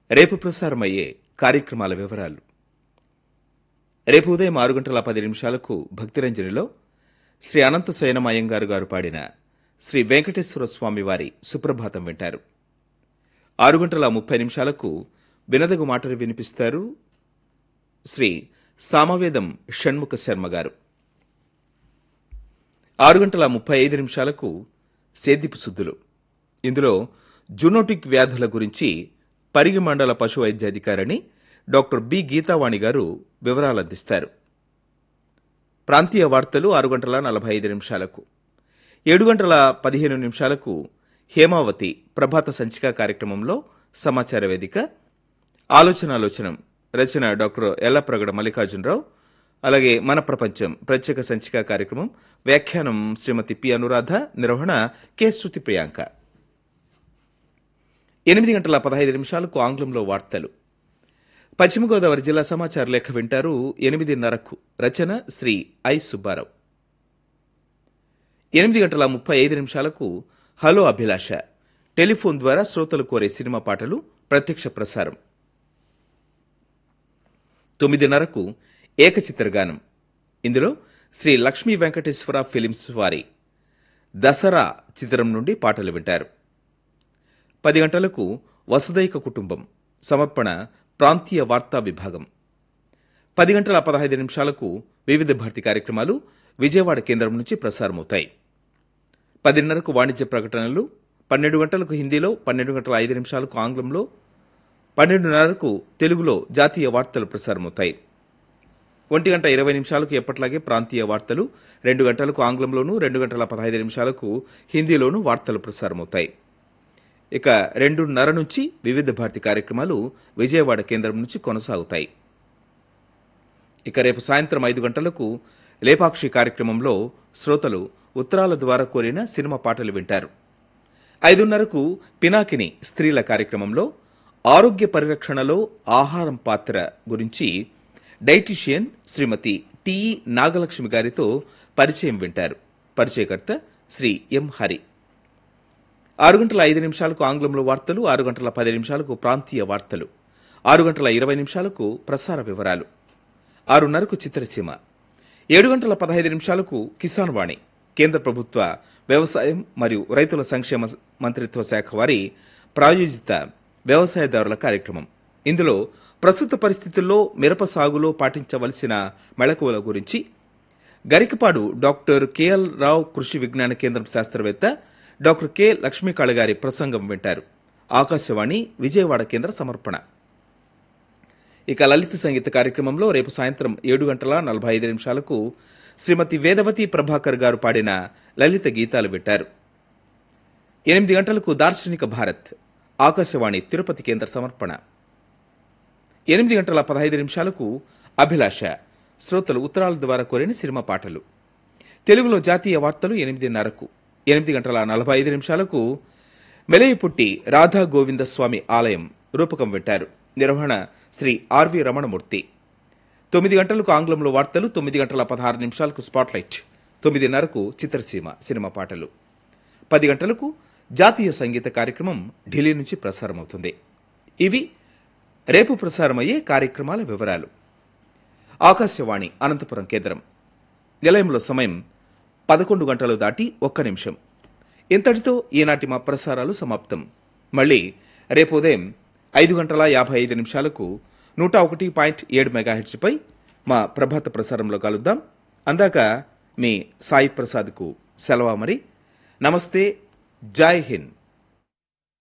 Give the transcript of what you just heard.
రేపు ప్రసారమయ్యే కార్యక్రమాల వివరాలు రేపు ఉదయం ఆరు గంటల పది నిమిషాలకు భక్తిరంజనిలో శ్రీ అనంత శయనమయ్యంగారు గారు పాడిన శ్రీ వెంకటేశ్వర స్వామి వారి సుప్రభాతం వింటారు ఆరు గంటల ముప్పై నిమిషాలకు వినదగు మాటలు వినిపిస్తారు శ్రీ సామవేదం షణ్ముఖ శర్మ గారు ఆరు గంటల ముప్పై ఐదు నిమిషాలకు సేద్యపు శుద్ధులు ఇందులో జునోటిక్ వ్యాధుల గురించి పరిగి మండల పశు వైద్యాధికారిని డాక్టర్ బి గీతావాణి గారు వివరాలు అందిస్తారు ప్రాంతీయ వార్తలు ఆరు గంటల నలభై ఐదు నిమిషాలకు ఏడు గంటల పదిహేను నిమిషాలకు హేమావతి ప్రభాత సంచిక కార్యక్రమంలో సమాచార వేదిక ఆలోచనాలోచనం రచన డాక్టర్ ఎల్లప్రగడ మల్లికార్జునరావు అలాగే మన ప్రపంచం ప్రత్యేక సంచిక కార్యక్రమం వ్యాఖ్యానం శ్రీమతి పి అనురాధ నిర్వహణ కె శృతి ప్రియాంక ఎనిమిది గంటల పదహైదు నిమిషాలకు ఆంగ్లంలో వార్తలు పశ్చిమ గోదావరి జిల్లా సమాచార లేఖ వింటారు ఎనిమిదిన్నరకు రచన శ్రీ ఐ సుబ్బారావు ఎనిమిది గంటల ముప్పై ఐదు నిమిషాలకు హలో అభిలాష టెలిఫోన్ ద్వారా శ్రోతలు కోరే సినిమా పాటలు ప్రత్యక్ష ప్రసారం తొమ్మిదిన్నరకు ఏకచిత్రగానం ఇందులో శ్రీ లక్ష్మీ వెంకటేశ్వర ఫిలిమ్స్ వారి దసరా చిత్రం నుండి పాటలు వింటారు పది గంటలకు వసుదైక కుటుంబం సమర్పణ ప్రాంతీయ వార్తా విభాగం పది గంటల పదహైదు నిమిషాలకు వివిధ భారతి కార్యక్రమాలు విజయవాడ కేంద్రం నుంచి ప్రసారమవుతాయి పదిన్నరకు వాణిజ్య ప్రకటనలు పన్నెండు గంటలకు హిందీలో పన్నెండు గంటల ఐదు నిమిషాలకు ఆంగ్లంలో పన్నెండున్నరకు తెలుగులో జాతీయ వార్తలు ప్రసారమవుతాయి ఒంటి గంట ఇరవై నిమిషాలకు ఎప్పట్లాగే ప్రాంతీయ వార్తలు రెండు గంటలకు ఆంగ్లంలోనూ రెండు గంటల పదహైదు నిమిషాలకు హిందీలోనూ వార్తలు ప్రసారమవుతాయి ఇక రెండున్నర నుంచి వివిధ భారతి కార్యక్రమాలు విజయవాడ కేంద్రం నుంచి కొనసాగుతాయి ఇక రేపు సాయంత్రం ఐదు గంటలకు లేపాక్షి కార్యక్రమంలో శ్రోతలు ఉత్తరాల ద్వారా కోరిన సినిమా పాటలు వింటారు ఐదున్నరకు పినాకిని స్త్రీల కార్యక్రమంలో ఆరోగ్య పరిరక్షణలో ఆహారం పాత్ర గురించి డైటీషియన్ శ్రీమతి టిఈ నాగలక్ష్మి గారితో పరిచయం వింటారు పరిచయకర్త శ్రీ ఎం హరి ఆరు గంటల ఐదు నిమిషాలకు ఆంగ్లంలో వార్తలు ఆరు గంటల పది నిమిషాలకు ప్రాంతీయ వార్తలు ఆరు గంటల ఇరవై నిమిషాలకు ప్రసార వివరాలు ఆరున్నరకు చిత్రసీమ ఏడు గంటల పదహైదు నిమిషాలకు కిసాన్ వాణి కేంద్ర ప్రభుత్వ వ్యవసాయం మరియు రైతుల సంక్షేమ మంత్రిత్వ శాఖ వారి ప్రాయోజిత వ్యవసాయదారుల కార్యక్రమం ఇందులో ప్రస్తుత పరిస్థితుల్లో మిరప సాగులో పాటించవలసిన మెళకువల గురించి గరికపాడు డాక్టర్ కెఎల్ రావు కృషి విజ్ఞాన కేంద్రం శాస్త్రవేత్త డాక్టర్ కె లక్ష్మీకాళ గారి ప్రసంగం వింటారు ఆకాశవాణి విజయవాడ కేంద్ర సమర్పణ ఇక లలిత సంగీత కార్యక్రమంలో రేపు సాయంత్రం ఏడు గంటల నలభై ఐదు నిమిషాలకు శ్రీమతి వేదవతి ప్రభాకర్ గారు పాడిన లలిత గీతాలు వింటారు ఎనిమిది గంటలకు దార్శనిక భారత్ ఆకాశవాణి తిరుపతి కేంద్ర సమర్పణ ఎనిమిది గంటల పదహైదు నిమిషాలకు అభిలాష శ్రోతలు ఉత్తరాల ద్వారా కోరిన సినిమా పాటలు తెలుగులో జాతీయ వార్తలు ఎనిమిదిన్నరకు ఎనిమిది గంటల నలభై ఐదు నిమిషాలకు మెలయపుట్టి రాధా గోవింద స్వామి ఆలయం రూపకం వింటారు నిర్వహణ శ్రీ ఆర్వి రమణమూర్తి తొమ్మిది గంటలకు ఆంగ్లంలో వార్తలు తొమ్మిది గంటల పదహారు నిమిషాలకు స్పాట్లైట్ తొమ్మిదిన్నరకు చిత్రసీమ సినిమా పాటలు పది గంటలకు జాతీయ సంగీత కార్యక్రమం ఢిల్లీ నుంచి ప్రసారమవుతుంది ఇవి రేపు ప్రసారమయ్యే కార్యక్రమాల వివరాలు ఆకాశవాణి అనంతపురం కేంద్రం నిలయంలో సమయం పదకొండు గంటలు దాటి ఒక్క నిమిషం ఇంతటితో ఈనాటి మా ప్రసారాలు సమాప్తం మళ్ళీ రేపు ఉదయం ఐదు గంటల యాభై ఐదు నిమిషాలకు నూట ఒకటి పాయింట్ ఏడు మెగాహెడ్స్పై మా ప్రభాత ప్రసారంలో కలుద్దాం అందాక మీ సాయి ప్రసాద్కు సెలవు మరి నమస్తే జై హింద్